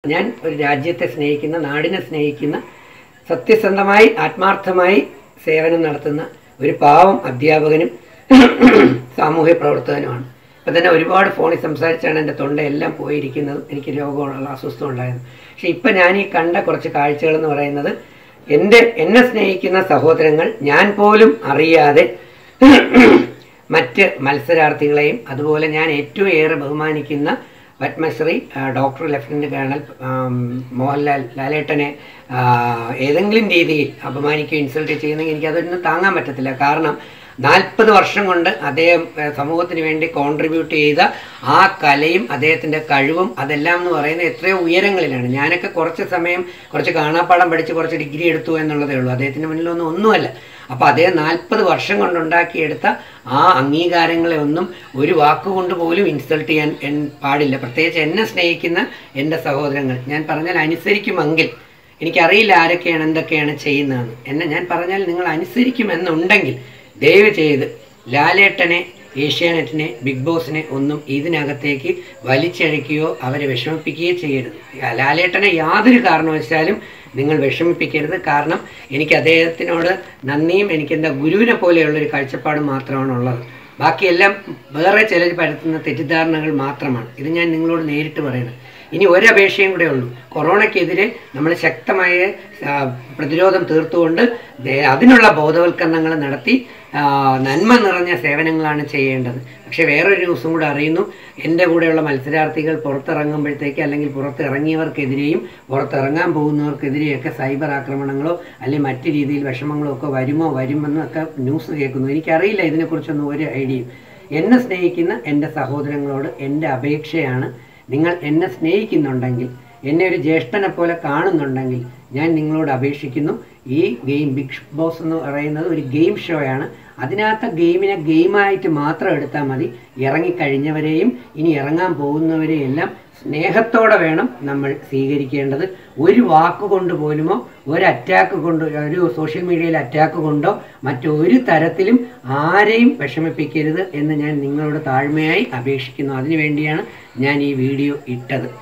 ഞാൻ ഒരു രാജ്യത്തെ സ്നേഹിക്കുന്ന നാടിനെ സ്നേഹിക്കുന്ന സത്യസന്ധമായി ആത്മാർത്ഥമായി സേവനം നടത്തുന്ന ഒരു പാവം അധ്യാപകനും സാമൂഹ്യ പ്രവർത്തകനുമാണ് ഇപ്പം തന്നെ ഒരുപാട് ഫോണിൽ സംസാരിച്ചാണ് എൻ്റെ തൊണ്ടയെല്ലാം പോയിരിക്കുന്നതും എനിക്ക് രോഗമുള്ള അസ്വസ്ഥം ഉണ്ടായിരുന്നു പക്ഷെ ഇപ്പം ഞാൻ ഈ കണ്ട കുറച്ച് കാഴ്ചകൾ എന്ന് പറയുന്നത് എൻ്റെ എന്നെ സ്നേഹിക്കുന്ന സഹോദരങ്ങൾ ഞാൻ പോലും അറിയാതെ മറ്റ് മത്സരാർത്ഥികളെയും അതുപോലെ ഞാൻ ഏറ്റവും ഏറെ ബഹുമാനിക്കുന്ന പത്മശ്രീ ആ, ഡോക്ടർ ലഫ്റ്റനന്റ് കേണൽ ആം, മോഹൻലാൽ ലാലേട്ടനെ ആ, ഏതെങ്കിലും രീതിയിൽ അപമാനിക്കുകയോ ഇൻസൾട്ട് ചെയ്യുന്നെങ്കിൽ എനിക്ക് അതൊന്നും താങ്ങാൻ പറ്റത്തില്ല കാരണം നാൽപ്പത് വർഷം കൊണ്ട് അദ്ദേഹം ആ, സമൂഹത്തിന് വേണ്ടി കോൺട്രിബ്യൂട്ട് ചെയ്ത ആ കലയും അദ്ദേഹത്തിൻ്റെ കഴിവും അതെല്ലാം എന്ന് പറയുന്നത് എത്രയോ ഉയരങ്ങളിലാണ് ഞാനൊക്കെ കുറച്ച് സമയം കുറച്ച് കാണാപ്പാടം പഠിച്ച് കുറച്ച് ഡിഗ്രി എടുത്തു എന്നുള്ളതേ ഉള്ളൂ അദ്ദേഹത്തിന് മുന്നിലൊന്നും ഒന്നുമല്ല അപ്പോൾ അദ്ദേഹം നാൽപ്പത് വർഷം കൊണ്ടുണ്ടാക്കിയെടുത്ത ആ അംഗീകാരങ്ങളെ ഒന്നും ഒരു വാക്കുകൊണ്ട് പോലും ഇൻസൾട്ട് ചെയ്യാൻ എൻ പാടില്ല പ്രത്യേകിച്ച് എന്നെ സ്നേഹിക്കുന്ന എൻ്റെ സഹോദരങ്ങൾ ഞാൻ പറഞ്ഞാൽ അനുസരിക്കുമെങ്കിൽ എനിക്കറിയില്ല ആരൊക്കെയാണ് എന്തൊക്കെയാണ് ചെയ്യുന്നതെന്ന് എന്നെ ഞാൻ പറഞ്ഞാൽ നിങ്ങൾ അനുസരിക്കുമെന്നുണ്ടെങ്കിൽ ദയവ് ചെയ്ത് ലാലേട്ടനെ ഏഷ്യാനെറ്റിനെ ബിഗ് ബോസിനെ ഒന്നും ഇതിനകത്തേക്ക് വലിച്ചഴിക്കുകയോ അവരെ വിഷമിപ്പിക്കുകയോ ചെയ്യരുത് ലാലേട്ടനെ യാതൊരു കാരണവശാലും നിങ്ങൾ വിഷമിപ്പിക്കരുത് കാരണം എനിക്ക് അദ്ദേഹത്തിനോട് നന്ദിയും എനിക്ക് എന്താ ഗുരുവിനെ പോലെയുള്ള ഒരു കാഴ്ചപ്പാട് മാത്രമാണ് ഉള്ളത് ബാക്കിയെല്ലാം വേറെ ചിലർ പരത്തുന്ന തെറ്റിദ്ധാരണകൾ മാത്രമാണ് ഇത് ഞാൻ നിങ്ങളോട് നേരിട്ട് പറയുന്നത് ഇനി ഒരപേക്ഷയും കൂടെ ഉള്ളൂ കൊറോണയ്ക്കെതിരെ നമ്മൾ ശക്തമായ ആ, പ്രതിരോധം തീർത്തുകൊണ്ട് ദേ- അതിനുള്ള ബോധവൽക്കരണങ്ങൾ നടത്തി ആ, നന്മ നിറഞ്ഞ സേവനങ്ങളാണ് ചെയ്യേണ്ടത് പക്ഷേ വേറൊരു ന്യൂസും കൂടെ അറിയുന്നു എൻ്റെ കൂടെയുള്ള മത്സരാർത്ഥികൾ പുറത്തിറങ്ങുമ്പോഴത്തേക്ക് അല്ലെങ്കിൽ പുറത്തിറങ്ങിയവർക്കെതിരെയും പുറത്തിറങ്ങാൻ പോകുന്നവർക്കെതിരെയൊക്കെ സൈബർ ആക്രമണങ്ങളോ അല്ലെങ്കിൽ മറ്റു രീതിയിൽ വിഷമങ്ങളോ ഒക്കെ വരുമോ വരുമെന്നും ഒക്കെ ന്യൂസ് കേൾക്കുന്നു എനിക്കറിയില്ല ഇതിനെക്കുറിച്ചൊന്നും ഒരു ഐഡിയയും എന്നെ സ്നേഹിക്കുന്ന എൻ്റെ സഹോദരങ്ങളോട് എൻ്റെ അപേക്ഷയാണ് നിങ്ങൾ എന്നെ സ്നേഹിക്കുന്നുണ്ടെങ്കിൽ എന്നെ ഒരു ജ്യേഷ്ഠനെ പോലെ കാണുന്നുണ്ടെങ്കിൽ ഞാൻ നിങ്ങളോട് അപേക്ഷിക്കുന്നു ഈ ഗെയിം ബിഗ് ബോസ് എന്ന് പറയുന്നത് ഒരു ഗെയിം ഷോയാണ് അതിനകത്ത് ഗെയിമിനെ ഗെയിമായിട്ട് മാത്രം എടുത്താൽ മതി ഇറങ്ങിക്കഴിഞ്ഞവരെയും ഇനി ഇറങ്ങാൻ പോകുന്നവരെയും എല്ലാം സ്നേഹത്തോടെ വേണം നമ്മൾ സ്വീകരിക്കേണ്ടത് ഒരു വാക്കുകൊണ്ട് പോലുമോ ഒരു അറ്റാക്ക് കൊണ്ട് ഒരു സോഷ്യൽ മീഡിയയിൽ അറ്റാക്ക് കൊണ്ടോ മറ്റൊരു തരത്തിലും ആരെയും വിഷമിപ്പിക്കരുത് എന്ന് ഞാൻ നിങ്ങളോട് താഴ്മയായി അപേക്ഷിക്കുന്നു അതിനുവേണ്ടിയാണ് ഞാൻ ഈ വീഡിയോ ഇട്ടത്